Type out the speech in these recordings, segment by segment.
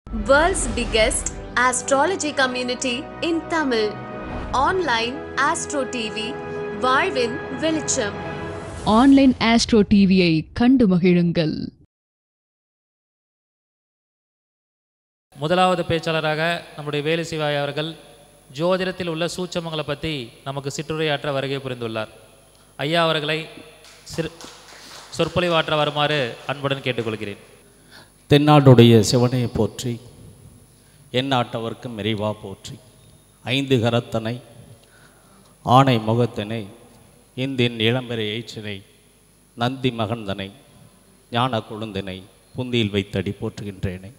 World's biggest astrology community in Tamil. Online Astro TV, வாழ்வின் வெளிச்சம் online astro டிவியை கண்டு மகிழுங்கள் முதலாவது பேச்சாளராக நம்முடைய வேலு சிவாய் அவர்கள் ஜோதிடத்தில் உள்ள சூட்சமங்களை பற்றி நமக்கு சிற்றுரையாற்ற வருகை புரிந்துள்ளார் ஐயா அவர்களை சிறு சொற்பொழிவாற்ற வருமாறு அன்புடன் கேட்டுக்கொள்கிறேன் தென்னாடுடைய சிவனை போற்றி எந்நாட்டவர்க்கும் இறைவா போற்றி ஐந்து கரத்தனை ஆணை முகத்தினை இந்தின் இளம்பெறை எய்ச்சினை நந்தி மகந்தனை ஞான கொழுந்தினை புந்தியில் வைத்தடி போற்றுகின்றேனே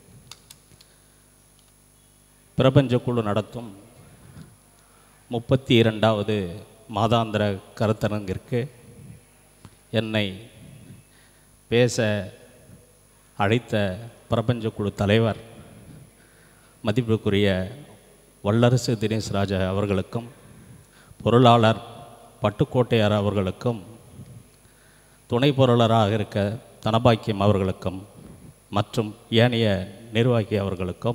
பிரபஞ்ச குழு நடத்தும் முப்பத்தி இரண்டாவது மாதாந்திர கருத்தரங்கிற்கு என்னை பேச அழைத்த பிரபஞ்ச குழு தலைவர் மதிப்புக்குரிய வல்லரசு தினேஷ் ராஜா அவர்களுக்கும் பொருளாளர் பட்டுக்கோட்டையார் அவர்களுக்கும் துணை பொருளராக இருக்க தனபாக்கியம் அவர்களுக்கும் மற்றும் ஏனைய நிர்வாகி அவர்களுக்கும்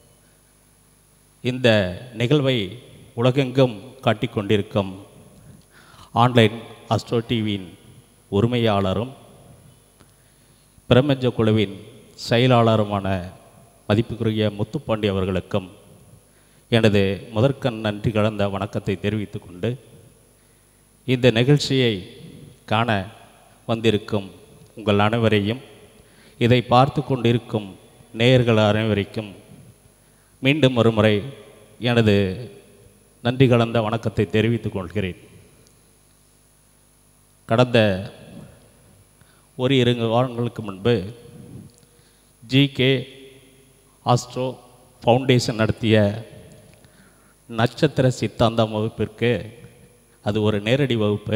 இந்த நிகழ்வை உலகெங்கும் காட்டிக்கொண்டிருக்கும் ஆன்லைன் அஸ்ட்ரோ டிவியின் உரிமையாளரும் பிரபஞ்ச குழுவின் செயலாளருமான மதிப்புக்குரிய முத்துப்பாண்டி அவர்களுக்கும் எனது முதற்கண் நன்றி கலந்த வணக்கத்தை தெரிவித்துக் கொண்டு இந்த நிகழ்ச்சியை காண வந்திருக்கும் உங்கள் அனைவரையும் இதை பார்த்து கொண்டிருக்கும் நேயர்கள் அனைவருக்கும் மீண்டும் ஒருமுறை எனது நன்றி கலந்த வணக்கத்தை தெரிவித்துக் கொள்கிறேன் கடந்த ஒரு இரு வாரங்களுக்கு முன்பு ஜிகே ஆஸ்ட்ரோ ஃபவுண்டேஷன் நடத்திய நட்சத்திர சித்தாந்தம் வகுப்பிற்கு அது ஒரு நேரடி வகுப்பு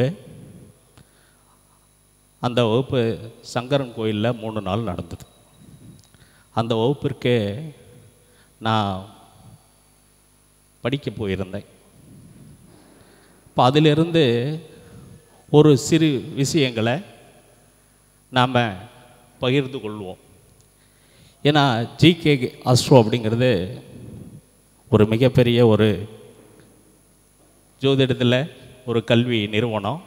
அந்த வகுப்பு சங்கரன் கோயிலில் மூணு நாள் நடந்தது அந்த வகுப்பிற்கு நான் படிக்க போயிருந்தேன் இப்போ அதிலிருந்து ஒரு சிறு விஷயங்களை நாம் பகிர்ந்து கொள்வோம் ஏன்னா ஜிகே அஸ்ட்ரோ அப்படிங்கிறது ஒரு மிகப்பெரிய ஒரு ஜோதிடத்தில் ஒரு கல்வி நிறுவனம்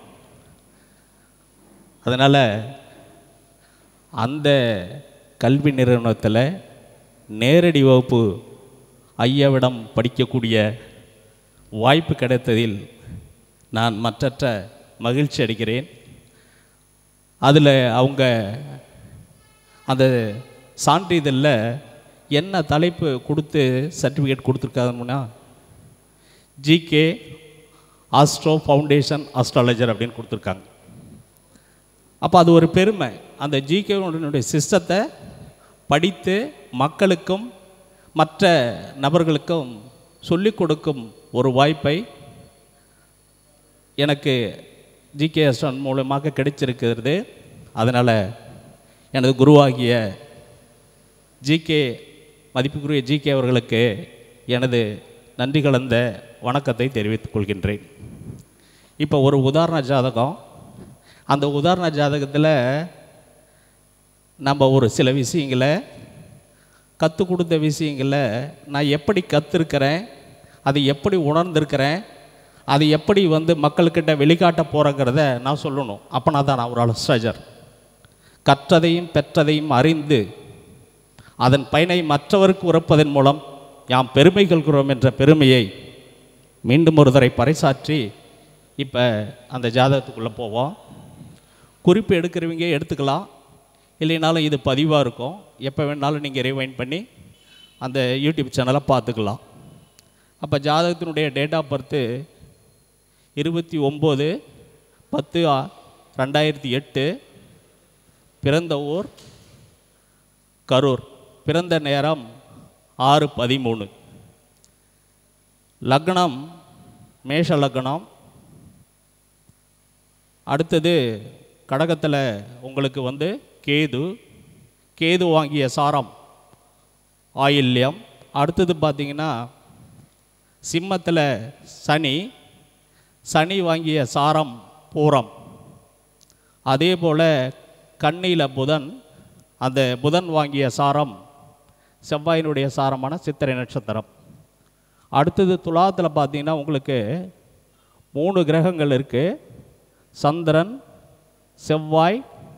அதனால் அந்த கல்வி நிறுவனத்தில் நேரடி வகுப்பு ஐயாவிடம் படிக்கக்கூடிய வாய்ப்பு கிடைத்ததில் நான் மற்றற்ற மகிழ்ச்சி அடைகிறேன் அதில் அவங்க அந்த சான்றிதழில் என்ன தலைப்பு கொடுத்து சர்டிஃபிகேட் கொடுத்துருக்காங்கன்னா ஜிகே ஆஸ்ட்ரோ ஃபவுண்டேஷன் ஆஸ்ட்ராலஜர் அப்படின்னு கொடுத்துருக்காங்க அப்போ அது ஒரு பெருமை அந்த ஜிகேனுடைய சிஸ்டத்தை படித்து மக்களுக்கும் மற்ற நபர்களுக்கும் சொல்லிக் கொடுக்கும் ஒரு வாய்ப்பை எனக்கு ஜிகே அஸ்டான் மூலமாக கிடைச்சிருக்கிறது அதனால் எனது குருவாகிய ஜிகே மதிப்புக்குரிய ஜிகே அவர்களுக்கு எனது நன்றி கலந்த வணக்கத்தை தெரிவித்துக் கொள்கின்றேன் இப்போ ஒரு உதாரண ஜாதகம் அந்த உதாரண ஜாதகத்தில் நம்ம ஒரு சில விஷயங்களை கற்றுக் கொடுத்த விஷயங்களை நான் எப்படி கற்றுருக்கிறேன் அதை எப்படி உணர்ந்திருக்கிறேன் அது எப்படி வந்து மக்கள்கிட்ட வெளிக்காட்ட போகிறங்கிறத நான் சொல்லணும் அப்போனா தான் நான் ஒரு அலஸ்ட்ராஜர் கற்றதையும் பெற்றதையும் அறிந்து அதன் பயனை மற்றவருக்கு உறப்பதன் மூலம் யாம் பெருமை கொள்கிறோம் என்ற பெருமையை மீண்டும் ஒரு தடவை பறைசாற்றி இப்போ அந்த ஜாதகத்துக்குள்ளே போவோம் குறிப்பு எடுக்கிறவங்க எடுத்துக்கலாம் இல்லைனாலும் இது பதிவாக இருக்கும் எப்போ வேணாலும் நீங்கள் ரிவைண்ட் பண்ணி அந்த யூடியூப் சேனலை பார்த்துக்கலாம் அப்போ ஜாதகத்தினுடைய டேட் ஆஃப் பர்த்து இருபத்தி ஒம்பது பத்து ஆ- ரெண்டாயிரத்தி எட்டு பிறந்த ஊர் கரூர் பிறந்த நேரம் ஆறு பதிமூணு லக்னம் மேஷ லக்னம் அடுத்தது கடகத்தில் உங்களுக்கு வந்து கேது கேது வாங்கிய சாரம் ஆயில்யம் அடுத்தது பார்த்தீங்கன்னா சிம்மத்தில் சனி சனி வாங்கிய சாரம் பூரம் அதே போல் கண்ணியில் புதன் அந்த புதன் வாங்கிய சாரம் செவ்வாயினுடைய சாரமான சித்திரை நட்சத்திரம் அடுத்தது துலாத்தில் பார்த்தீங்கன்னா உங்களுக்கு மூணு கிரகங்கள் இருக்குது சந்திரன் செவ்வாய்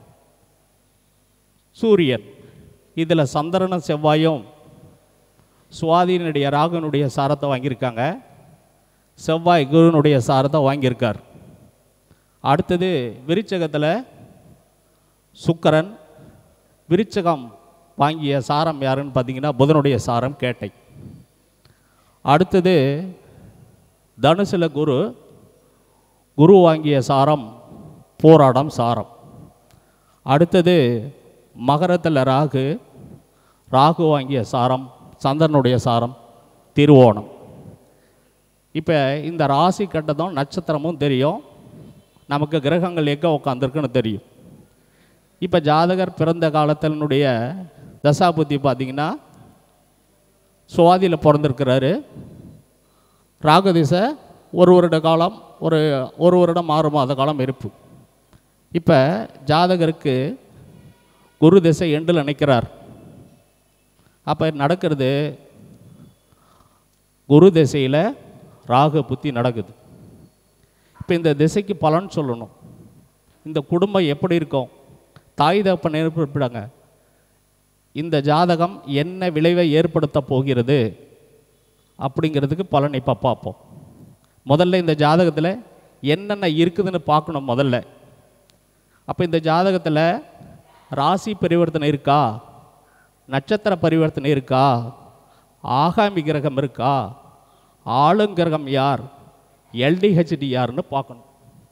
சூரியன் இதில் சந்திரனும் செவ்வாயும் சுவாதியினுடைய ராகனுடைய சாரத்தை வாங்கியிருக்காங்க செவ்வாய் குருனுடைய சாரத்தை வாங்கியிருக்கார் அடுத்தது விருச்சகத்தில் சுக்கரன் விருச்சகம் வாங்கிய சாரம் யாருன்னு பார்த்தீங்கன்னா புதனுடைய சாரம் கேட்டை அடுத்தது தனுசுல குரு குரு வாங்கிய சாரம் போராடம் சாரம் அடுத்தது மகரத்தில் ராகு ராகு வாங்கிய சாரம் சந்திரனுடைய சாரம் திருவோணம் இப்போ இந்த ராசி கட்டதும் நட்சத்திரமும் தெரியும் நமக்கு கிரகங்கள் எங்கே உட்காந்துருக்குன்னு தெரியும் இப்போ ஜாதகர் பிறந்த காலத்தினுடைய தசாபுத்தி பார்த்தீங்கன்னா சுவாதியில் பிறந்திருக்கிறாரு ராகதிசை ஒரு வருட காலம் ஒரு ஒரு வருடம் ஆறு மாத காலம் இருப்பு இப்போ ஜாதகருக்கு குரு திசை எண்டில் நிற்கிறார் அப்போ நடக்கிறது குரு திசையில் ராகு புத்தி நடக்குது இப்போ இந்த திசைக்கு பலன் சொல்லணும் இந்த குடும்பம் எப்படி இருக்கும் தாய் தகப்பன் ஏற்படுப்பிடாங்க இந்த ஜாதகம் என்ன விளைவை ஏற்படுத்த போகிறது அப்படிங்கிறதுக்கு பலன் இப்போ பார்ப்போம் முதல்ல இந்த ஜாதகத்தில் என்னென்ன இருக்குதுன்னு பார்க்கணும் முதல்ல அப்போ இந்த ஜாதகத்தில் ராசி பரிவர்த்தனை இருக்கா நட்சத்திர பரிவர்த்தனை இருக்கா ஆகாமி கிரகம் இருக்கா ஆளுங்கிரகம் யார் எல்டிஹெச்டி யாருன்னு பார்க்கணும்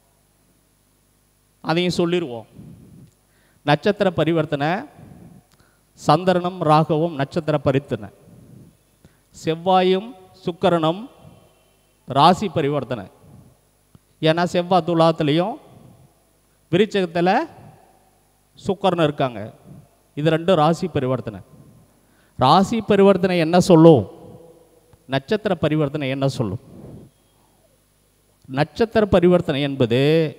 அதையும் சொல்லிடுவோம் நட்சத்திர பரிவர்த்தனை சந்திரனும் ராகவும் நட்சத்திர பரிவர்த்தனை செவ்வாயும் சுக்கிரனும் ராசி பரிவர்த்தனை ஏன்னா செவ்வாய் துலாத்துலேயும் விருச்சகத்தில் சுக்கரன் இருக்காங்க இது ரெண்டும் ராசி பரிவர்த்தனை ராசி பரிவர்த்தனை என்ன சொல்லும் நட்சத்திர பரிவர்த்தனை என்ன சொல்லும் நட்சத்திர பரிவர்த்தனை என்பது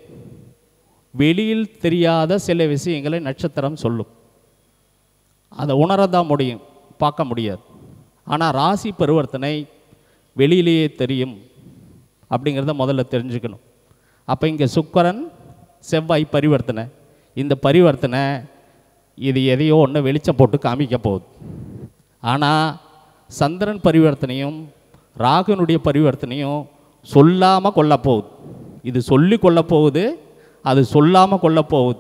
வெளியில் தெரியாத சில விஷயங்களை நட்சத்திரம் சொல்லும் அதை உணரதான் முடியும் பார்க்க முடியாது ஆனால் ராசி பரிவர்த்தனை வெளியிலேயே தெரியும் அப்படிங்கிறத முதல்ல தெரிஞ்சுக்கணும் அப்போ இங்கே சுக்கரன் செவ்வாய் பரிவர்த்தனை இந்த பரிவர்த்தனை இது எதையோ ஒன்று வெளிச்சம் போட்டு காமிக்க போகுது ஆனால் சந்திரன் பரிவர்த்தனையும் ராகுனுடைய பரிவர்த்தனையும் சொல்லாமல் கொல்ல போகுது இது சொல்லி கொள்ள போகுது அது சொல்லாமல் கொள்ள போகுது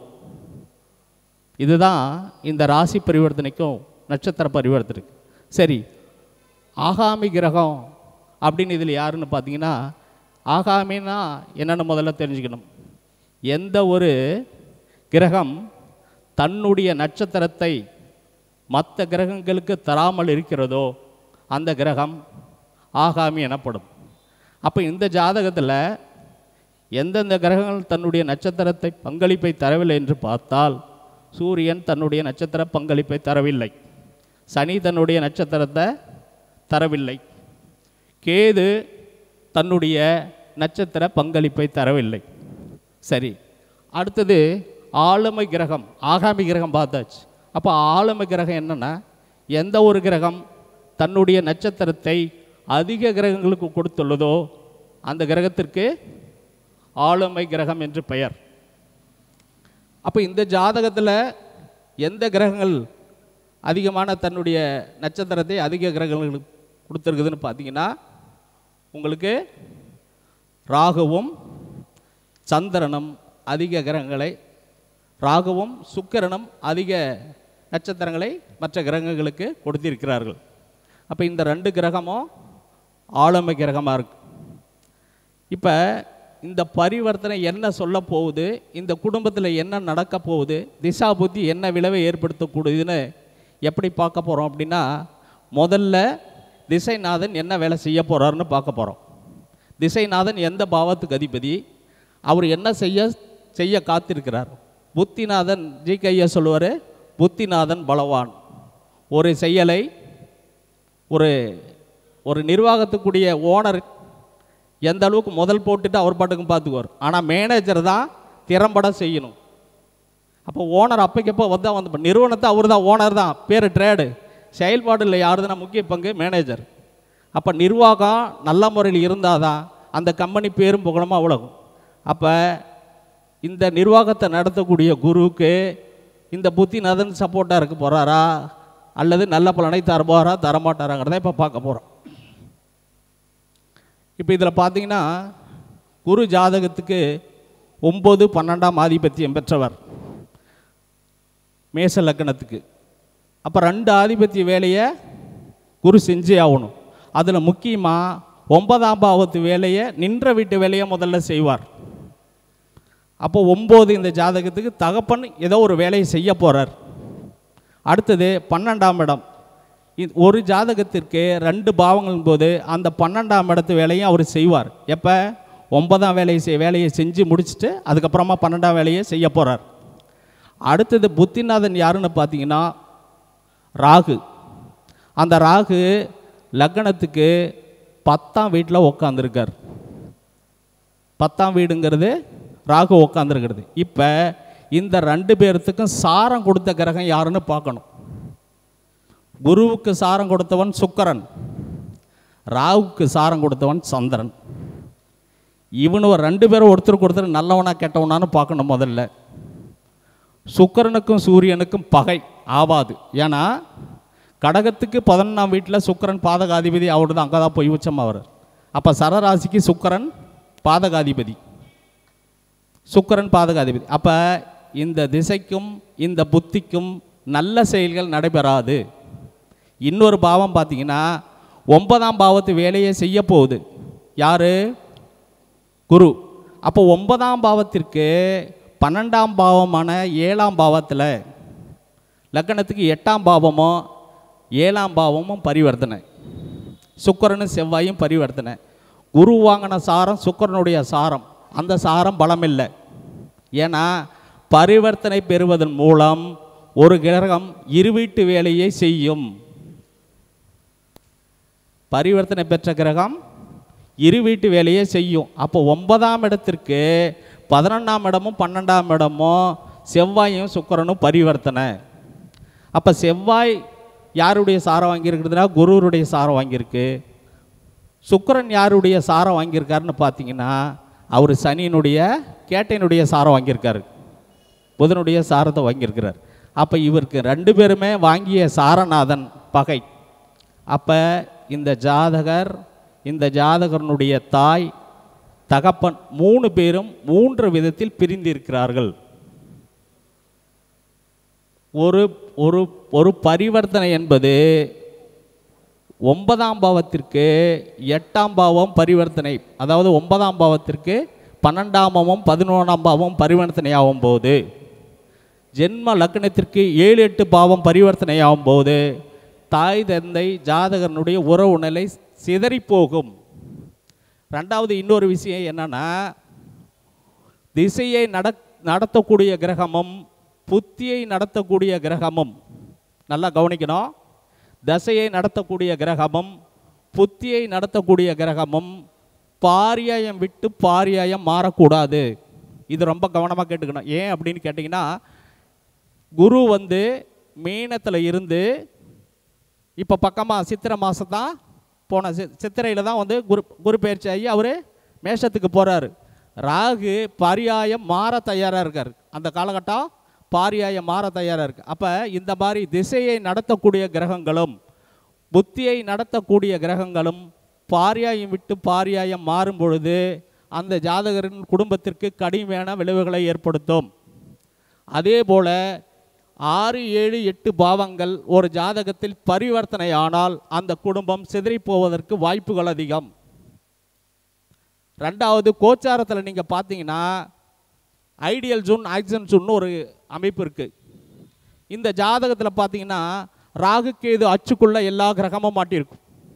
இதுதான் இந்த ராசி பரிவர்த்தனைக்கும் நட்சத்திர பரிவர்த்தனைக்கும் சரி ஆகாமி கிரகம் அப்படின்னு இதில் யாருன்னு பார்த்தீங்கன்னா ஆகாமின்னா என்னென்னு முதல்ல தெரிஞ்சுக்கணும் எந்த ஒரு கிரகம் தன்னுடைய நட்சத்திரத்தை மற்ற கிரகங்களுக்கு தராமல் இருக்கிறதோ அந்த கிரகம் ஆகாமி எனப்படும் அப்போ இந்த ஜாதகத்தில் எந்தெந்த கிரகங்கள் தன்னுடைய நட்சத்திரத்தை பங்களிப்பை தரவில்லை என்று பார்த்தால் சூரியன் தன்னுடைய நட்சத்திர பங்களிப்பை தரவில்லை சனி தன்னுடைய நட்சத்திரத்தை தரவில்லை கேது தன்னுடைய நட்சத்திர பங்களிப்பை தரவில்லை சரி அடுத்தது ஆளுமை கிரகம் ஆகாமி கிரகம் பார்த்தாச்சு அப்போ ஆளுமை கிரகம் என்னென்னா எந்த ஒரு கிரகம் தன்னுடைய நட்சத்திரத்தை அதிக கிரகங்களுக்கு கொடுத்துள்ளதோ அந்த கிரகத்திற்கு ஆளுமை கிரகம் என்று பெயர் அப்போ இந்த ஜாதகத்தில் எந்த கிரகங்கள் அதிகமான தன்னுடைய நட்சத்திரத்தை அதிக கிரகங்களுக்கு கொடுத்துருக்குதுன்னு பார்த்தீங்கன்னா உங்களுக்கு ராகுவும் சந்திரனும் அதிக கிரகங்களை ராகுவும் சுக்கிரனும் அதிக நட்சத்திரங்களை மற்ற கிரகங்களுக்கு கொடுத்திருக்கிறார்கள் அப்போ இந்த ரெண்டு கிரகமும் ஆளுமை கிரகமாக இருக்கு இப்போ இந்த பரிவர்த்தனை என்ன சொல்ல போகுது இந்த குடும்பத்தில் என்ன நடக்க போகுது திசா புத்தி என்ன விளைவை ஏற்படுத்தக்கூடியதுன்னு எப்படி பார்க்க போகிறோம் அப்படின்னா முதல்ல திசைநாதன் என்ன வேலை செய்ய போகிறாருன்னு பார்க்க போகிறோம் திசைநாதன் எந்த பாவத்துக்கு அதிபதி அவர் என்ன செய்ய செய்ய காத்திருக்கிறார் புத்திநாதன் ஜி கையா சொல்லுவார் புத்திநாதன் பலவான் ஒரு செயலை ஒரு ஒரு நிர்வாகத்துக்குரிய ஓனர் எந்த அளவுக்கு முதல் போட்டுட்டு அவர் பாட்டுக்கும் பார்த்துக்குவார் ஆனால் மேனேஜர் தான் திறம்பட செய்யணும் அப்போ ஓனர் அப்பைக்கப்போ வந்து வந்து நிறுவனத்தை அவர் தான் ஓனர் தான் பேர் ட்ரேடு செயல்பாடுல யாருதுன்னா முக்கிய பங்கு மேனேஜர் அப்போ நிர்வாகம் நல்ல முறையில் இருந்தால் தான் அந்த கம்பெனி பேரும் புகழமாக உலகும் அப்போ இந்த நிர்வாகத்தை நடத்தக்கூடிய குருவுக்கு இந்த புத்திநாதன் சப்போர்ட்டாக இருக்க போகிறாரா அல்லது நல்ல பலனை தருவாரா தரமாட்டாராங்கிறத இப்போ பார்க்க போகிறோம் இப்போ இதில் பார்த்தீங்கன்னா குரு ஜாதகத்துக்கு ஒம்பது பன்னெண்டாம் ஆதிபத்தியம் பெற்றவர் மேச லக்கணத்துக்கு அப்போ ரெண்டு ஆதிபத்திய வேலையை குரு செஞ்சே ஆகணும் அதில் முக்கியமாக ஒன்பதாம் பாவத்து வேலையை நின்ற வீட்டு வேலையை முதல்ல செய்வார் அப்போ ஒம்பது இந்த ஜாதகத்துக்கு தகப்பன் ஏதோ ஒரு வேலையை செய்ய போகிறார் அடுத்தது பன்னெண்டாம் இடம் இது ஒரு ஜாதகத்திற்கு ரெண்டு பாவங்களின் போது அந்த பன்னெண்டாம் இடத்து வேலையும் அவர் செய்வார் எப்போ ஒன்பதாம் வேலையை செய் வேலையை செஞ்சு முடிச்சுட்டு அதுக்கப்புறமா பன்னெண்டாம் வேலையை செய்ய போகிறார் அடுத்தது புத்திநாதன் யாருன்னு பார்த்தீங்கன்னா ராகு அந்த ராகு லக்னத்துக்கு பத்தாம் வீட்டில் உட்காந்துருக்கார் பத்தாம் வீடுங்கிறது ராகு உட்காந்துருக்கிறது இப்போ இந்த ரெண்டு பேர்த்துக்கும் சாரம் கொடுத்த கிரகம் யாருன்னு பார்க்கணும் குருவுக்கு சாரம் கொடுத்தவன் சுக்கரன் ராகுக்கு சாரம் கொடுத்தவன் சந்திரன் இவனு ரெண்டு பேரும் ஒருத்தருக்கு ஒருத்தர் நல்லவனா கெட்டவனான்னு பார்க்கணும் முதல்ல சுக்கரனுக்கும் சூரியனுக்கும் பகை ஆவாது ஏன்னா கடகத்துக்கு பதினொன்றாம் வீட்டில் சுக்கரன் பாதகாதிபதி அவரு தான் அங்கே தான் போய் உச்சமாக அவர் அப்போ சரராசிக்கு சுக்கரன் பாதகாதிபதி சுக்கரன் பாதகாதிபதி அப்போ இந்த திசைக்கும் இந்த புத்திக்கும் நல்ல செயல்கள் நடைபெறாது இன்னொரு பாவம் பார்த்தீங்கன்னா ஒன்பதாம் பாவத்து வேலையை செய்ய போகுது யாரு குரு அப்போ ஒன்பதாம் பாவத்திற்கு பன்னெண்டாம் பாவமான ஏழாம் பாவத்தில் லக்கணத்துக்கு எட்டாம் பாவமும் ஏழாம் பாவமும் பரிவர்த்தனை சுக்கரனும் செவ்வாயும் பரிவர்த்தனை குரு வாங்கின சாரம் சுக்கரனுடைய சாரம் அந்த சாரம் பலம் இல்லை ஏன்னா பரிவர்த்தனை பெறுவதன் மூலம் ஒரு கிரகம் இருவீட்டு வேலையை செய்யும் பரிவர்த்தனை பெற்ற கிரகம் இரு வீட்டு வேலையை செய்யும் அப்போ ஒன்பதாம் இடத்திற்கு பதினொன்றாம் இடமும் பன்னெண்டாம் இடமும் செவ்வாயும் சுக்கிரனும் பரிவர்த்தனை அப்போ செவ்வாய் யாருடைய சாரம் வாங்கியிருக்குதுன்னா குருவருடைய சாரம் வாங்கியிருக்கு சுக்கிரன் யாருடைய சாரம் வாங்கியிருக்காருன்னு பார்த்தீங்கன்னா அவர் சனியினுடைய கேட்டையினுடைய சாரம் வாங்கியிருக்காரு புதனுடைய சாரத்தை வாங்கியிருக்கிறார் அப்போ இவருக்கு ரெண்டு பேருமே வாங்கிய சாரநாதன் பகை அப்போ இந்த ஜாதகர் இந்த ஜாதகரனுடைய தாய் தகப்பன் மூணு பேரும் மூன்று விதத்தில் பிரிந்திருக்கிறார்கள் ஒரு ஒரு ஒரு பரிவர்த்தனை என்பது ஒன்பதாம் பாவத்திற்கு எட்டாம் பாவம் பரிவர்த்தனை அதாவது ஒன்பதாம் பாவத்திற்கு பன்னெண்டாம் பாவம் பதினொன்றாம் பாவம் பரிவர்த்தனை ஆகும் போது ஜென்ம லக்னத்திற்கு ஏழு எட்டு பாவம் பரிவர்த்தனை ஆகும் போது தாய் தந்தை ஜாதகனுடைய உறவு நிலை சிதறி போகும் ரெண்டாவது இன்னொரு விஷயம் என்னன்னா திசையை நட நடத்தக்கூடிய கிரகமும் புத்தியை நடத்தக்கூடிய கிரகமும் நல்லா கவனிக்கணும் தசையை நடத்தக்கூடிய கிரகமும் புத்தியை நடத்தக்கூடிய கிரகமும் பாரியாயம் விட்டு பாரியாயம் மாறக்கூடாது இது ரொம்ப கவனமாக கேட்டுக்கணும் ஏன் அப்படின்னு கேட்டிங்கன்னா குரு வந்து மீனத்தில் இருந்து இப்போ பக்கமாக சித்திரை மாதம் தான் போன சி சித்திரையில் தான் வந்து குரு குரு பயிற்சி ஆகி அவர் மேஷத்துக்கு போகிறாரு ராகு பரியாயம் மாற தயாராக இருக்கார் அந்த காலகட்டம் பாரியாயம் மாற தயாராக இருக்கு அப்போ இந்த மாதிரி திசையை நடத்தக்கூடிய கிரகங்களும் புத்தியை நடத்தக்கூடிய கிரகங்களும் பாரியாயம் விட்டு பாரியாயம் மாறும் பொழுது அந்த ஜாதகரின் குடும்பத்திற்கு கடுமையான விளைவுகளை ஏற்படுத்தும் அதே போல ஆறு ஏழு எட்டு பாவங்கள் ஒரு ஜாதகத்தில் பரிவர்த்தனை ஆனால் அந்த குடும்பம் சிதறிப் போவதற்கு வாய்ப்புகள் அதிகம் ரெண்டாவது கோச்சாரத்தில் நீங்கள் பார்த்தீங்கன்னா ஐடியல் ஜூன் ஆக்சன் ஜூன் ஒரு அமைப்பு இருக்குது இந்த ஜாதகத்தில் பார்த்தீங்கன்னா ராகு கேது அச்சுக்குள்ளே எல்லா கிரகமும் மாட்டியிருக்கும்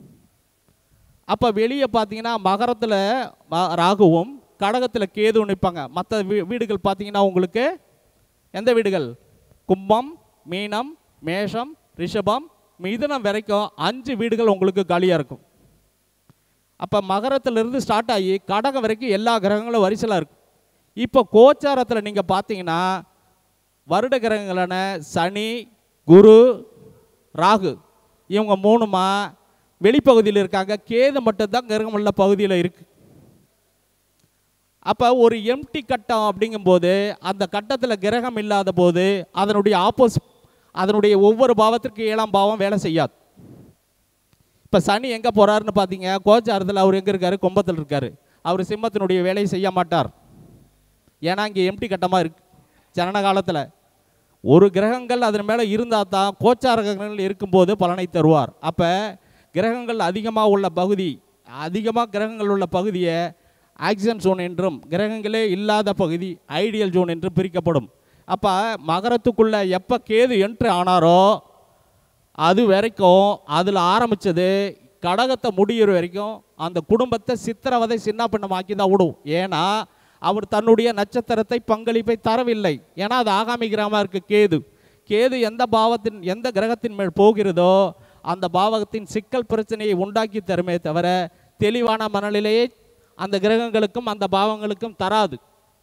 அப்போ வெளியே பார்த்தீங்கன்னா மகரத்தில் ராகுவும் கடகத்தில் கேதுவும் நிற்பாங்க மற்ற வீ வீடுகள் பார்த்தீங்கன்னா உங்களுக்கு எந்த வீடுகள் கும்பம் மீனம் மேஷம் ரிஷபம் மிதுனம் வரைக்கும் அஞ்சு வீடுகள் உங்களுக்கு காலியாக இருக்கும் அப்போ மகரத்திலிருந்து ஸ்டார்ட் ஆகி கடகம் வரைக்கும் எல்லா கிரகங்களும் வரிசலாக இருக்கும் இப்போ கோச்சாரத்தில் நீங்கள் பார்த்தீங்கன்னா வருட கிரகங்களான சனி குரு ராகு இவங்க மூணுமா வெளிப்பகுதியில் இருக்காங்க கேது மட்டும்தான் கிரகமுள்ள பகுதியில் இருக்குது அப்போ ஒரு எம்டி கட்டம் அப்படிங்கும்போது அந்த கட்டத்தில் கிரகம் இல்லாத போது அதனுடைய ஆப்போசிட் அதனுடைய ஒவ்வொரு பாவத்திற்கு ஏழாம் பாவம் வேலை செய்யாது இப்போ சனி எங்கே போகிறாருன்னு பார்த்தீங்க கோச்சாரத்தில் அவர் எங்கே இருக்காரு கும்பத்தில் இருக்காரு அவர் சிம்மத்தினுடைய வேலையை செய்ய மாட்டார் ஏன்னா இங்கே எம்டி கட்டமாக இருக்கு ஜனன காலத்தில் ஒரு கிரகங்கள் அதன் மேலே இருந்தால் தான் கோச்சார கிரகங்கள் இருக்கும்போது பலனை தருவார் அப்போ கிரகங்கள் அதிகமாக உள்ள பகுதி அதிகமாக கிரகங்கள் உள்ள பகுதியை ஆக்சிஜன் ஜோன் என்றும் கிரகங்களே இல்லாத பகுதி ஐடியல் ஜோன் என்று பிரிக்கப்படும் அப்போ மகரத்துக்குள்ளே எப்போ கேது என்ட்ரு ஆனாரோ அது வரைக்கும் அதில் ஆரம்பித்தது கடகத்தை முடியிற வரைக்கும் அந்த குடும்பத்தை சித்திரவதை சின்ன பின்னமாக்கி தான் விடும் ஏன்னா அவர் தன்னுடைய நட்சத்திரத்தை பங்களிப்பை தரவில்லை ஏன்னா அது ஆகாமி கிரகமாக இருக்கு கேது கேது எந்த பாவத்தின் எந்த கிரகத்தின் மேல் போகிறதோ அந்த பாவகத்தின் சிக்கல் பிரச்சனையை உண்டாக்கி தருமே தவிர தெளிவான மனநிலையை அந்த கிரகங்களுக்கும் அந்த பாவங்களுக்கும் தராது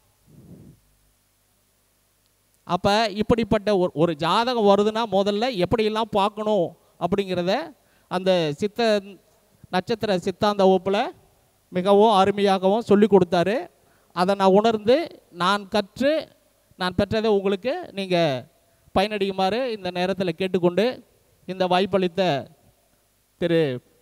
அப்போ இப்படிப்பட்ட ஒரு ஒரு ஜாதகம் வருதுன்னா முதல்ல எப்படியெல்லாம் பார்க்கணும் அப்படிங்கிறத அந்த சித்த நட்சத்திர சித்தாந்த வகுப்பில் மிகவும் அருமையாகவும் சொல்லி கொடுத்தாரு அதை நான் உணர்ந்து நான் கற்று நான் பெற்றதை உங்களுக்கு நீங்கள் பயனடையுமாறு இந்த நேரத்தில் கேட்டுக்கொண்டு இந்த வாய்ப்பளித்த திரு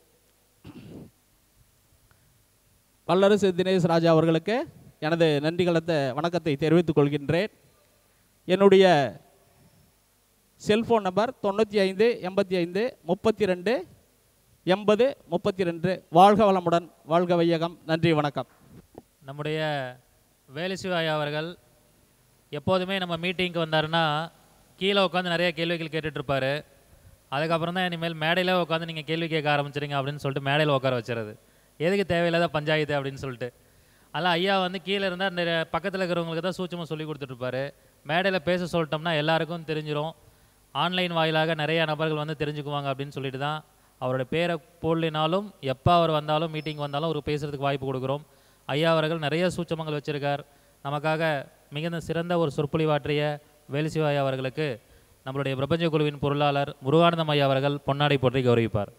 வல்லரசு தினேஷ் ராஜா அவர்களுக்கு எனது நன்றி கலந்த வணக்கத்தை தெரிவித்துக் கொள்கின்றேன் என்னுடைய செல்ஃபோன் நம்பர் தொண்ணூற்றி ஐந்து எண்பத்தி ஐந்து முப்பத்தி ரெண்டு எண்பது முப்பத்தி ரெண்டு வாழ்க வளமுடன் வாழ்க வையகம் நன்றி வணக்கம் நம்முடைய வேலுசிவாயா அவர்கள் எப்போதுமே நம்ம மீட்டிங்க்கு வந்தாருன்னா கீழே உட்காந்து நிறைய கேள்விகள் கேட்டுட்டு இருப்பாரு அதுக்கப்புறம் தான் இனிமேல் மேடையில் உட்காந்து நீங்கள் கேள்வி கேட்க ஆரம்பிச்சிருங்க அப்படின்னு சொல்லிட்டு மேடையில் உட்கார வச்சுறது எதுக்கு தேவையில்லாத பஞ்சாயத்து அப்படின்னு சொல்லிட்டு அதனால் ஐயா வந்து கீழே இருந்தால் நிறைய பக்கத்தில் இருக்கிறவங்களுக்கு தான் சூட்சமாக சொல்லி கொடுத்துட்ருப்பாரு மேடையில் பேச சொல்லிட்டோம்னா எல்லாருக்கும் தெரிஞ்சிரும் ஆன்லைன் வாயிலாக நிறைய நபர்கள் வந்து தெரிஞ்சுக்குவாங்க அப்படின்னு சொல்லிட்டு தான் அவரோட பேரை போடலினாலும் எப்போ அவர் வந்தாலும் மீட்டிங் வந்தாலும் அவருக்கு பேசுகிறதுக்கு வாய்ப்பு கொடுக்குறோம் ஐயா அவர்கள் நிறைய சூட்சமங்கள் வச்சிருக்கார் நமக்காக மிகுந்த சிறந்த ஒரு சொற்பொழிவாற்றிய வேலுசிவாயா அவர்களுக்கு நம்மளுடைய பிரபஞ்ச குழுவின் பொருளாளர் முருகானந்தம் ஐயா அவர்கள் பொன்னாடை போற்றி கௌரவிப்பார்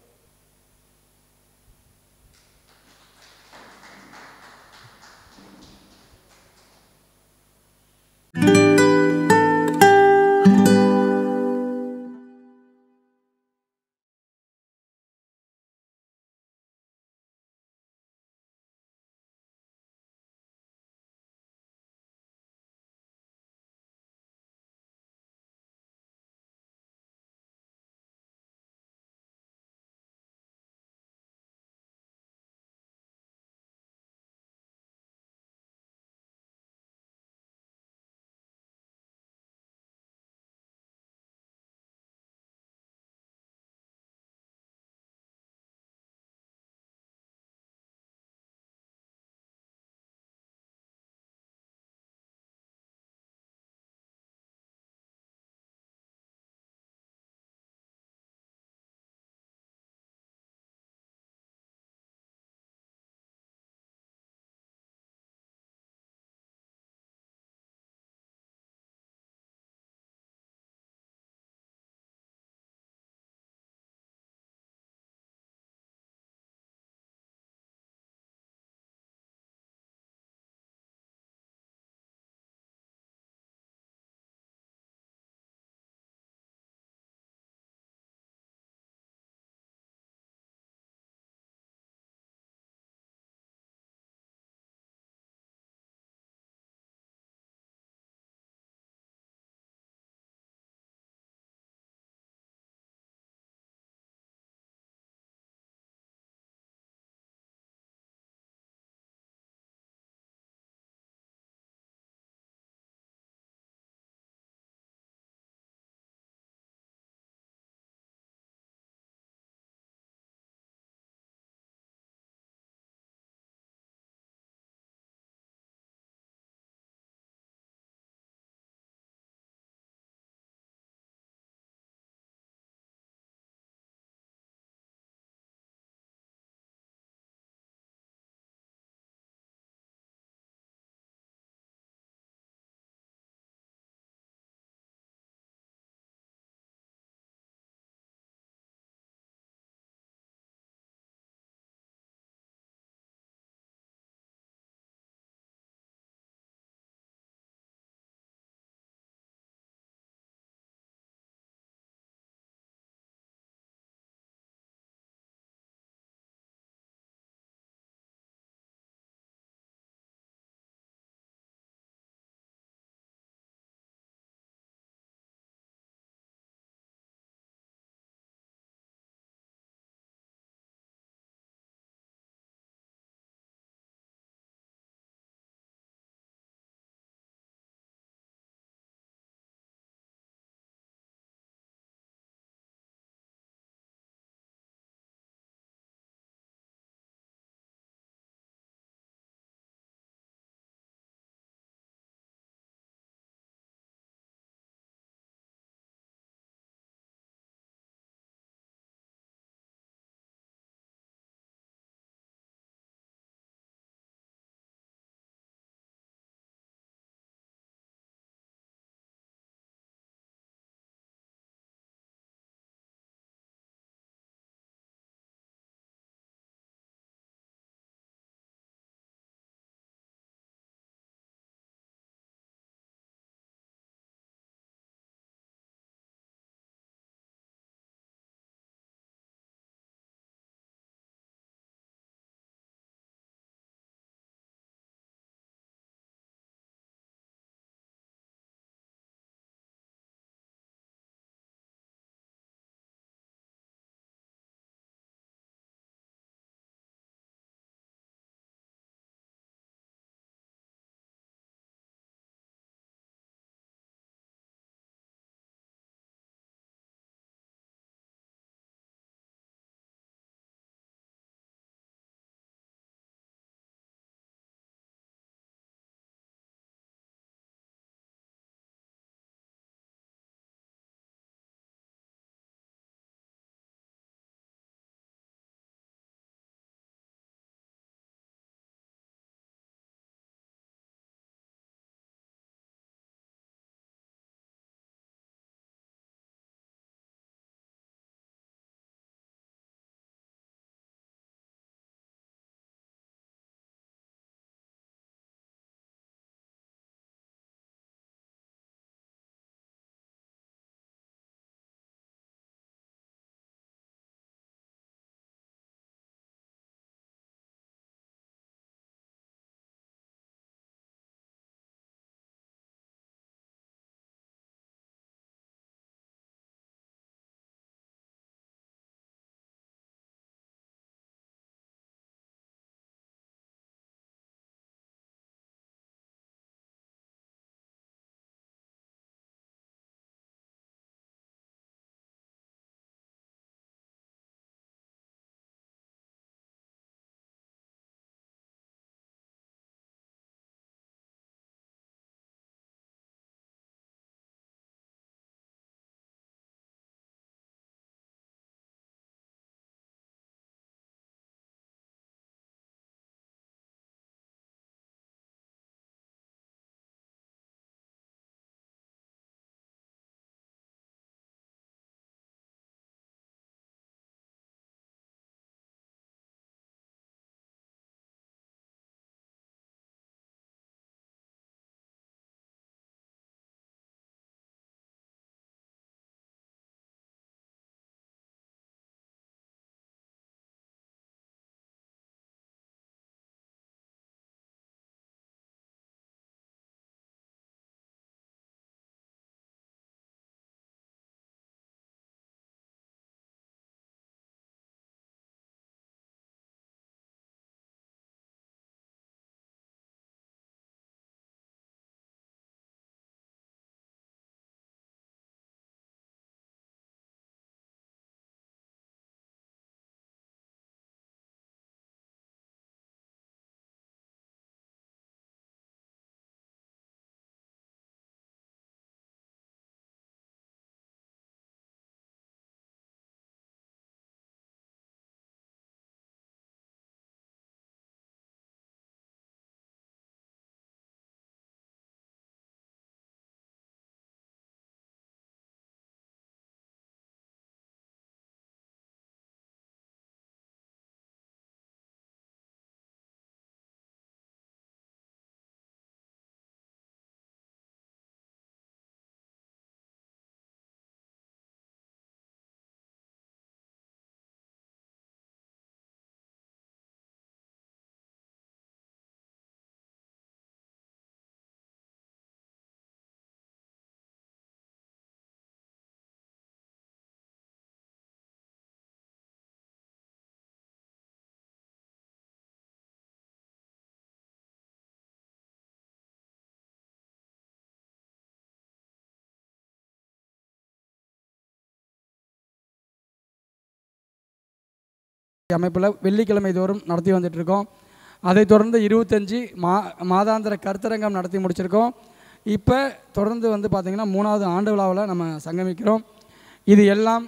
அமைப்பில் வெள்ளிக்கிழமை தோறும் நடத்தி வந்துட்டுருக்கோம் அதைத் தொடர்ந்து இருபத்தஞ்சி மா மாதாந்திர கருத்தரங்கம் நடத்தி முடிச்சிருக்கோம் இப்போ தொடர்ந்து வந்து பார்த்திங்கன்னா மூணாவது ஆண்டு விழாவில் நம்ம சங்கமிக்கிறோம் இது எல்லாம்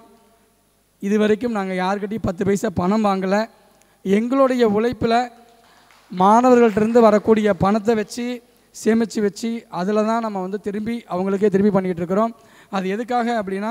இது வரைக்கும் நாங்கள் யாருக்கிட்டையும் பத்து பைசா பணம் வாங்கலை எங்களுடைய உழைப்பில் மாணவர்கள்ட்டிருந்து வரக்கூடிய பணத்தை வச்சு சேமித்து வச்சு அதில் தான் நம்ம வந்து திரும்பி அவங்களுக்கே திரும்பி பண்ணிக்கிட்டு இருக்கிறோம் அது எதுக்காக அப்படின்னா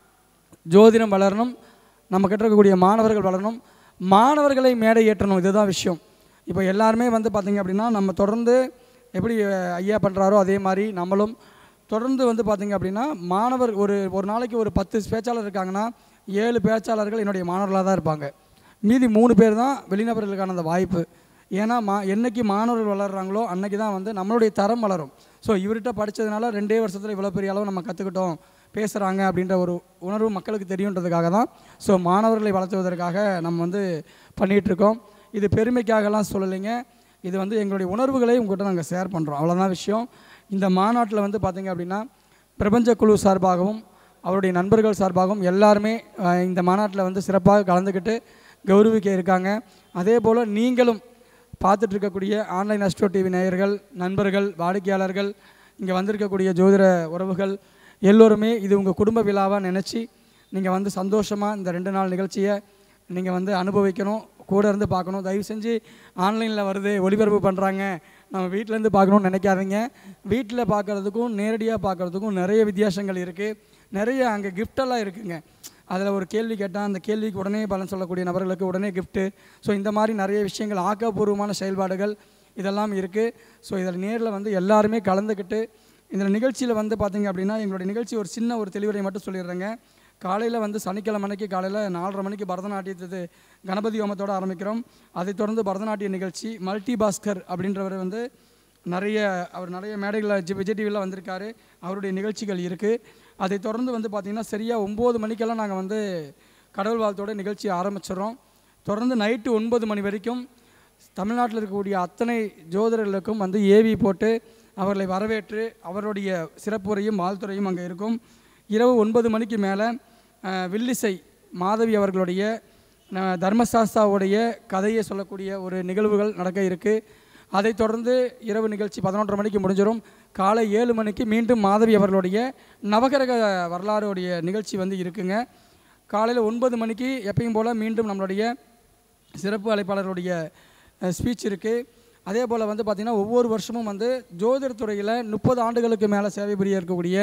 ஜோதிடம் வளரணும் நம்ம கிட்ட இருக்கக்கூடிய மாணவர்கள் வளரணும் மாணவர்களை மேடை ஏற்றணும் இதுதான் விஷயம் இப்போ எல்லாருமே வந்து பார்த்திங்க அப்படின்னா நம்ம தொடர்ந்து எப்படி அஹ், ஐயா பண்ணுறாரோ அதே மாதிரி நம்மளும் தொடர்ந்து வந்து பார்த்திங்க அப்படின்னா மாணவர் ஒரு ஒரு நாளைக்கு ஒரு பத்து பேச்சாளர் இருக்காங்கன்னா ஏழு பேச்சாளர்கள் என்னுடைய மாணவர்களாக தான் இருப்பாங்க மீதி மூணு பேர் தான் வெளிநபர்களுக்கான அந்த வாய்ப்பு ஏன்னா மா என்னைக்கு மாணவர்கள் வளர்கிறாங்களோ அன்னைக்கு தான் வந்து நம்மளுடைய தரம் வளரும் ஸோ இவர்கிட்ட படித்ததுனால ரெண்டே வருஷத்தில் இவ்வளோ பெரிய அளவு நம்ம கற்றுக்கிட்டோம் பேசுகிறாங்க அப்படின்ற ஒரு உணர்வு மக்களுக்கு தெரியுன்றதுக்காக தான் ஸோ மாணவர்களை வளர்த்துவதற்காக நம்ம வந்து பண்ணிகிட்டு இருக்கோம் இது பெருமைக்காகலாம் சொல்லலைங்க இது வந்து எங்களுடைய உணர்வுகளை உங்கள்கிட்ட நாங்கள் ஷேர் பண்ணுறோம் அவ்வளோதான் விஷயம் இந்த மாநாட்டில் வந்து பார்த்திங்க அப்படின்னா பிரபஞ்ச குழு சார்பாகவும் அவருடைய நண்பர்கள் சார்பாகவும் எல்லாருமே அஹ், இந்த மாநாட்டில் வந்து சிறப்பாக கலந்துக்கிட்டு கௌரவிக்க இருக்காங்க அதே போல் நீங்களும் பார்த்துட்டு இருக்கக்கூடிய ஆன்லைன் அஸ்ட்ரோ டிவி நேயர்கள் நண்பர்கள் வாடிக்கையாளர்கள் இங்கே வந்திருக்கக்கூடிய ஜோதிட உறவுகள் எல்லோருமே இது உங்கள் குடும்ப விழாவாக நினச்சி நீங்கள் வந்து சந்தோஷமாக இந்த ரெண்டு நாள் நிகழ்ச்சியை நீங்கள் வந்து அனுபவிக்கணும் கூட இருந்து பார்க்கணும் தயவு செஞ்சு ஆன்லைனில் வருது ஒளிபரப்பு பண்ணுறாங்க நம்ம வீட்டிலேருந்து பார்க்கணும்னு நினைக்காதீங்க வீட்டில் பார்க்குறதுக்கும் நேரடியாக பார்க்குறதுக்கும் நிறைய வித்தியாசங்கள் இருக்குது நிறைய அங்கே கிஃப்டெல்லாம் இருக்குங்க அதில் ஒரு கேள்வி கேட்டால் அந்த கேள்விக்கு உடனே பலன் சொல்லக்கூடிய நபர்களுக்கு உடனே கிஃப்ட்டு ஸோ இந்த மாதிரி நிறைய விஷயங்கள் ஆக்கப்பூர்வமான செயல்பாடுகள் இதெல்லாம் இருக்குது ஸோ இதில் நேரில் வந்து எல்லாருமே கலந்துக்கிட்டு இந்த நிகழ்ச்சியில் வந்து பார்த்தீங்க அப்படின்னா எங்களுடைய நிகழ்ச்சி ஒரு சின்ன ஒரு தெளிவுரை மட்டும் சொல்லிடுறேங்க காலையில் வந்து சனிக்கிழமை அன்னைக்கு காலையில் நாலரை மணிக்கு பரதநாட்டியத்து கணபதி ஹோமத்தோடு ஆரம்பிக்கிறோம் அதைத் தொடர்ந்து பரதநாட்டிய நிகழ்ச்சி மல்டி பாஸ்கர் அப்படின்றவர் வந்து நிறைய அவர் நிறைய மேடைகளில் ஜி விஜய் டிவியில் வந்திருக்காரு அவருடைய நிகழ்ச்சிகள் இருக்குது அதை தொடர்ந்து வந்து பார்த்திங்கன்னா சரியாக ஒம்பது மணிக்கெல்லாம் நாங்கள் வந்து கடவுள் வாழ்த்தோட நிகழ்ச்சி ஆரம்பிச்சிடுறோம் தொடர்ந்து நைட்டு ஒன்பது மணி வரைக்கும் தமிழ்நாட்டில் இருக்கக்கூடிய அத்தனை ஜோதிடர்களுக்கும் வந்து ஏவி போட்டு அவர்களை வரவேற்று அவருடைய சிறப்புரையும் வாழ்த்துறையும் அங்கே இருக்கும் இரவு ஒன்பது மணிக்கு மேலே வில்லிசை மாதவி அவர்களுடைய அஹ், தர்மசாஸ்தாவுடைய கதையை சொல்லக்கூடிய ஒரு நிகழ்வுகள் நடக்க இருக்குது அதைத் தொடர்ந்து இரவு நிகழ்ச்சி பதினொன்றரை மணிக்கு முடிஞ்சிடும் காலை ஏழு மணிக்கு மீண்டும் மாதவி அவர்களுடைய நவகிரக வரலாறுடைய நிகழ்ச்சி வந்து இருக்குங்க காலையில் ஒன்பது மணிக்கு எப்பயும் போல் மீண்டும் நம்மளுடைய சிறப்பு அழைப்பாளருடைய ஸ்பீச் இருக்குது அதே போல் வந்து பார்த்திங்கன்னா ஒவ்வொரு வருஷமும் வந்து ஜோதிடத் துறையில் முப்பது ஆண்டுகளுக்கு மேலே சேவை புரிய இருக்கக்கூடிய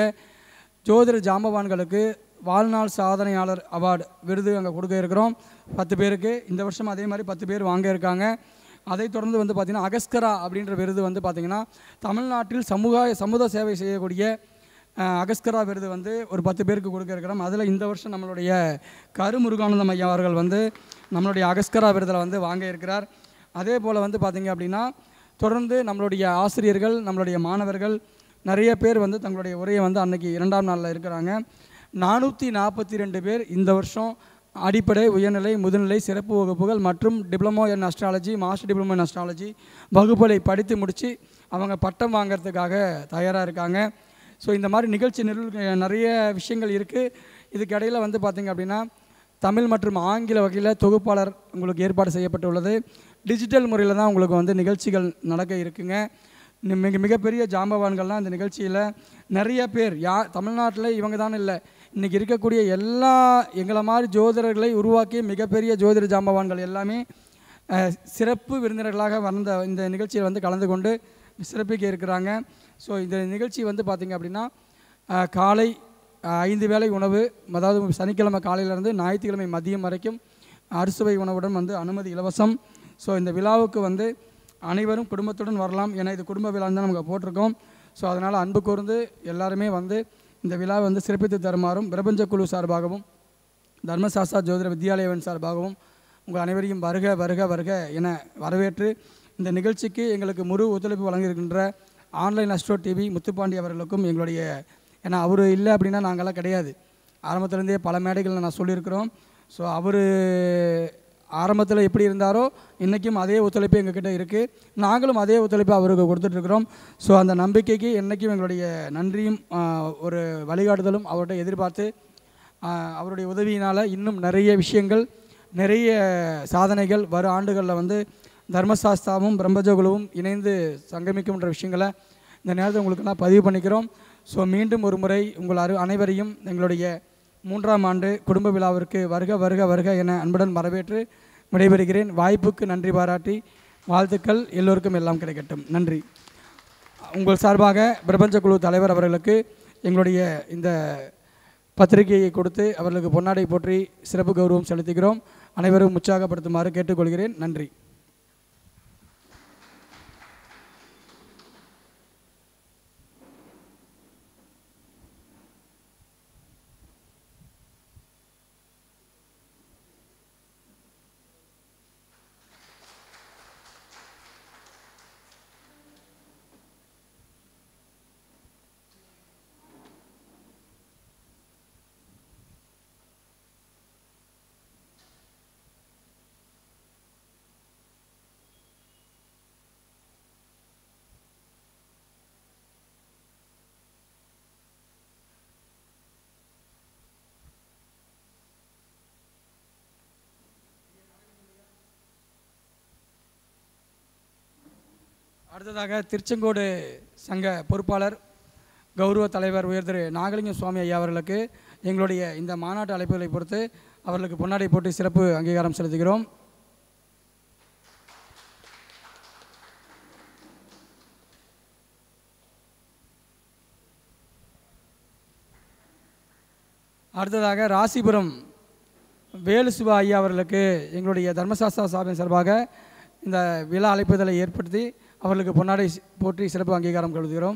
ஜோதிட ஜாம்பவான்களுக்கு வாழ்நாள் சாதனையாளர் அவார்டு விருது அங்கே கொடுக்க இருக்கிறோம் பத்து பேருக்கு இந்த வருஷம் அதே மாதிரி பத்து பேர் வாங்க இருக்காங்க அதைத் தொடர்ந்து வந்து பார்த்திங்கன்னா அகஸ்கரா அப்படின்ற விருது வந்து பார்த்திங்கன்னா தமிழ்நாட்டில் சமூக சமூக சேவை செய்யக்கூடிய அஹ், அகஸ்கரா விருது வந்து ஒரு பத்து பேருக்கு கொடுக்க இருக்கிறோம் அதில் இந்த வருஷம் நம்மளுடைய கருமுருகானந்தம் ஐயா அவர்கள் வந்து நம்மளுடைய அகஸ்கரா விருதில் வந்து வாங்க இருக்கிறார் அதே போல் வந்து பார்த்திங்க அப்படின்னா தொடர்ந்து நம்மளுடைய ஆசிரியர்கள் நம்மளுடைய மாணவர்கள் நிறைய பேர் வந்து தங்களுடைய உரையை வந்து அன்னைக்கு இரண்டாம் நாளில் இருக்கிறாங்க நானூற்றி நாற்பத்தி ரெண்டு பேர் இந்த வருஷம் அடிப்படை உயர்நிலை முதுநிலை சிறப்பு வகுப்புகள் மற்றும் diploma in astrology master diploma in astrology வகுப்புகளை படித்து முடித்து அவங்க பட்டம் வாங்குறதுக்காக தயாராக இருக்காங்க ஸோ இந்த மாதிரி நிகழ்ச்சி நிரல் நிறைய விஷயங்கள் இருக்குது இதுக்கு இடையில வந்து பார்த்திங்க அப்படின்னா தமிழ் மற்றும் ஆங்கில வகையில் தொகுப்பாளர் உங்களுக்கு ஏற்பாடு செய்யப்பட்டுள்ளது டிஜிட்டல் முறையில் தான் உங்களுக்கு வந்து நிகழ்ச்சிகள் நடக்க இருக்குங்க நி- மிக மிகப்பெரிய ஜாம்பவான்கள்லாம் இந்த நிகழ்ச்சியில் நிறைய பேர் யா தமிழ்நாட்டில் இவங்க தான் இல்லை இன்றைக்கி இருக்கக்கூடிய எல்லா எங்களை மாதிரி ஜோதிடர்களை உருவாக்கிய மிகப்பெரிய ஜோதிட ஜாம்பவான்கள் எல்லாமே அஹ், சிறப்பு விருந்தினர்களாக வந்த இந்த நிகழ்ச்சியில் வந்து கலந்து கொண்டு சிறப்பிக்க இருக்கிறாங்க ஸோ இந்த நிகழ்ச்சி வந்து பார்த்திங்க அப்படின்னா அஹ், காலை அஹ், ஐந்து வேளை உணவு அதாவது சனிக்கிழமை காலையிலேருந்து ஞாயிற்றுக்கிழமை மதியம் வரைக்கும் அறுசுவை உணவுடன் வந்து அனுமதி இலவசம் ஸோ இந்த விழாவுக்கு வந்து அனைவரும் குடும்பத்துடன் வரலாம் ஏன்னா இது குடும்ப விழான்னு தான் நமக்கு போட்டிருக்கோம் ஸோ அதனால் அன்பு கூர்ந்து எல்லாருமே வந்து இந்த விழாவை வந்து சிறப்பித்து தருமாறும் பிரபஞ்ச குழு சார்பாகவும் தர்மசாஸ்தா ஜோதிட வித்யாலயவன் சார்பாகவும் உங்கள் அனைவரையும் வருக வருக வருக என வரவேற்று இந்த நிகழ்ச்சிக்கு எங்களுக்கு முழு ஒத்துழைப்பு வழங்கியிருக்கின்ற ஆன்லைன் அஸ்ட்ரோ டிவி முத்துப்பாண்டி அவர்களுக்கும் எங்களுடைய ஏன்னா அவர் இல்லை அப்படின்னா நாங்கள்லாம் கிடையாது ஆரம்பத்துலேருந்தே பல மேடைகளில் நான் சொல்லியிருக்கிறோம் ஸோ அவர் ஆரம்பத்தில் எப்படி இருந்தாரோ இன்றைக்கும் அதே ஒத்துழைப்பு எங்ககிட்ட இருக்குது நாங்களும் அதே ஒத்துழைப்பு அவருக்கு கொடுத்துட்ருக்குறோம் ஸோ அந்த நம்பிக்கைக்கு என்றைக்கும் எங்களுடைய நன்றியும் ஆஹ், ஒரு வழிகாட்டுதலும் அவர்கிட்ட எதிர்பார்த்து ஆஹ், அவருடைய உதவியினால் இன்னும் நிறைய விஷயங்கள் நிறைய சாதனைகள் வரும் ஆண்டுகளில் வந்து தர்மசாஸ்தாவும் பிரம்மஜகுலுவும் இணைந்து சங்கமிக்கும்ன்ற விஷயங்களை இந்த நேரத்தில் உங்களுக்கு நான் பதிவு பண்ணிக்கிறோம் ஸோ மீண்டும் ஒரு முறை உங்கள் அரு அனைவரையும் எங்களுடைய மூன்றாம் ஆண்டு குடும்ப விழாவிற்கு வருக வருக வருக என அன்புடன் வரவேற்று விடைபெறுகிறேன் வாய்ப்புக்கு நன்றி பாராட்டி வாழ்த்துக்கள் எல்லோருக்கும் எல்லாம் கிடைக்கட்டும் நன்றி உங்கள் சார்பாக பிரபஞ்ச குழு தலைவர் அவர்களுக்கு எங்களுடைய இந்த பத்திரிகையை கொடுத்து அவர்களுக்கு பொன்னாடை போற்றி சிறப்பு கௌரவம் செலுத்துகிறோம் அனைவரும் உற்சாகப்படுத்துமாறு கேட்டுக்கொள்கிறேன் நன்றி அடுத்ததாக திருச்செங்கோடு சங்க பொறுப்பாளர் கௌரவ தலைவர் உயர் திரு நாகலிங்கம் சுவாமி ஐயா அவர்களுக்கு எங்களுடைய இந்த மாநாட்டு அழைப்புகளை பொறுத்து அவர்களுக்கு பொன்னாடை போட்டு சிறப்பு அங்கீகாரம் செலுத்துகிறோம் அடுத்ததாக ராசிபுரம் வேலு சிவா ஐயா அவர்களுக்கு எங்களுடைய தர்மசாஸ்திரா சாபின் சார்பாக இந்த விழா அழைப்புதலை ஏற்படுத்தி அவர்களுக்கு பொன்னாடை சி- போற்றி சிறப்பு அங்கீகாரம் கருதுகிறோம்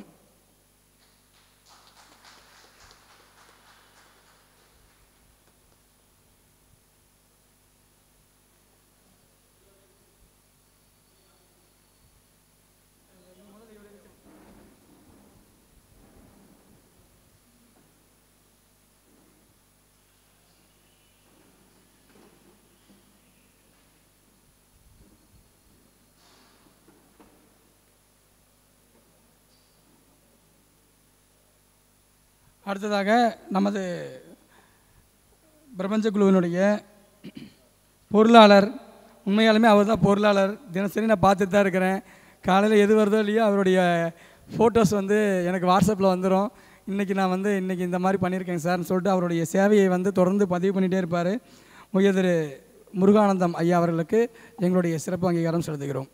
அடுத்ததாக நமது பிரபஞ்ச குழுவினுடைய பொருளாளர் உண்மையாலுமே அவர் தான் பொருளாளர் தினசரி நான் பார்த்துட்டு தான் இருக்கிறேன் காலையில் எது வருதோ இல்லையோ அவருடைய ஃபோட்டோஸ் வந்து எனக்கு வாட்ஸ்அப்பில் வந்துடும் இன்றைக்கி நான் வந்து இன்றைக்கி இந்த மாதிரி பண்ணியிருக்கேன் சார்னு சொல்லிட்டு அவருடைய சேவையை வந்து தொடர்ந்து பதிவு பண்ணிகிட்டே இருப்பார் உயர் திரு முருகானந்தம் ஐயா அவர்களுக்கு எங்களுடைய சிறப்பு அங்கீகாரம் செலுத்துகிறோம்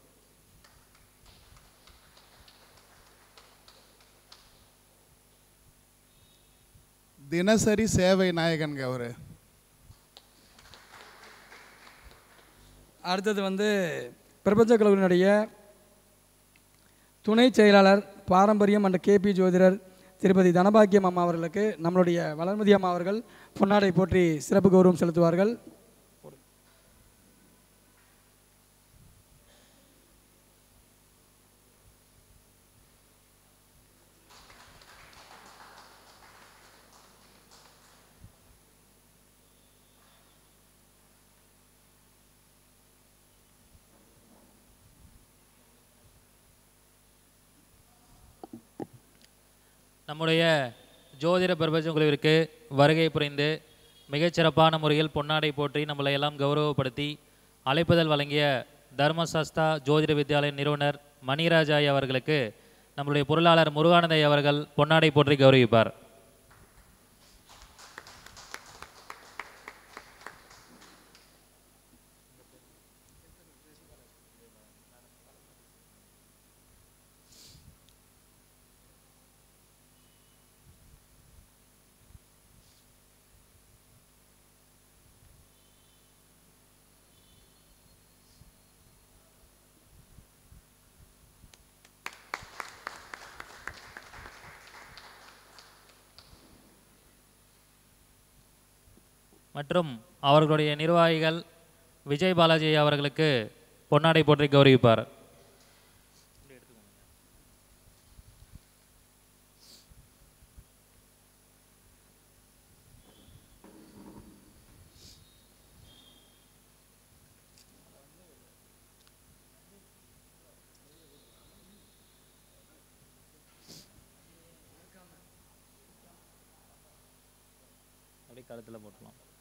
தினசரி சேவை நாயகன்க அவரு அடுத்தது வந்து பிரபஞ்ச குழுவினுடைய துணை செயலாளர் பாரம்பரியம் அண்ட் கேபி ஜோதிடர் திருப்பதி தனபாக்கியம் அம்மா அவர்களுக்கு நம்மளுடைய வளர்மதி அம்மா அவர்கள் பொன்னாடை போற்றி சிறப்பு கௌரவம் செலுத்துவார்கள் நம்முடைய ஜோதிட பிரபஞ்சம் குழுவிற்கு வருகை புரிந்து மிகச்சிறப்பான முறையில் பொன்னாடை போற்றி நம்மளை எல்லாம் கௌரவப்படுத்தி அழைப்புதல் வழங்கிய தர்மசாஸ்தா ஜோதிட வித்யாலய நிறுவனர் மணிராஜாய் அவர்களுக்கு நம்முடைய பொருளாளர் முருகானந்தை அவர்கள் பொன்னாடை போற்றி கௌரவிப்பார் மற்றும் அவர்களுடைய நிர்வாகிகள் விஜய் பாலாஜி அவர்களுக்கு பொன்னாடை போற்றி கௌரவிப்பார் அப்படியே கழுத்தில் போட்டுலாம்